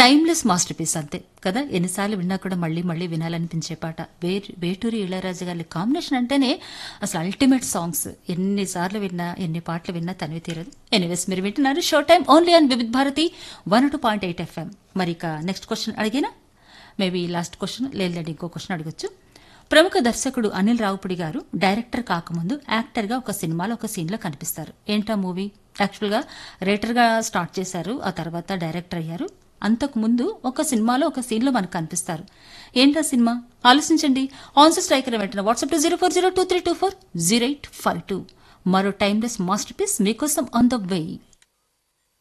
timeless master piece అంతే కదా ఎన్నిసార్లు విన్నా కూడా మళ్ళీ మళ్ళీ వినాలనిపించే పాట వే- వేటూరి ఇళయరాజు గారి కాంబినేషన్ అంటేనే అసలు అల్టిమేట్ సాంగ్స్ ఎన్నిసార్లు విన్నా ఎన్ని పాటలు విన్నా తనివి తీరదు ఎనీవేస్ మీరు వింటున్నారు show time only on Vividh Bharati one two point eight FM మరి ఇక నెక్స్ట్ క్వశ్చన్ అడిగినా మేబీ లాస్ట్ క్వశ్చన్ లేదండి ఇంకో క్వశ్చన్ అడగొచ్చు ప్రముఖ దర్శకుడు అనిల్ రావుపుడి గారు డైరెక్టర్ కాకముందు యాక్టర్గా ఒక సినిమాలో ఒక సీన్లో కనిపిస్తారు ఏంటా మూవీ యాక్చువల్గా రైటర్గా స్టార్ట్ చేశారు ఆ తర్వాత డైరెక్టర్ అయ్యారు అంతకు ముందు ఒక సినిమాలో ఒక సీన్లో మనకు కనిపిస్తారు ఏంటా సినిమా ఆలోచించండి ఆన్సర్ స్ట్రైకర్ వెంటనే WhatsApp to zero four zero two three two four zero eight five two మరో టైమ్లెస్ మాస్టర్ పీస్ మీకోసం ఆన్ ద వే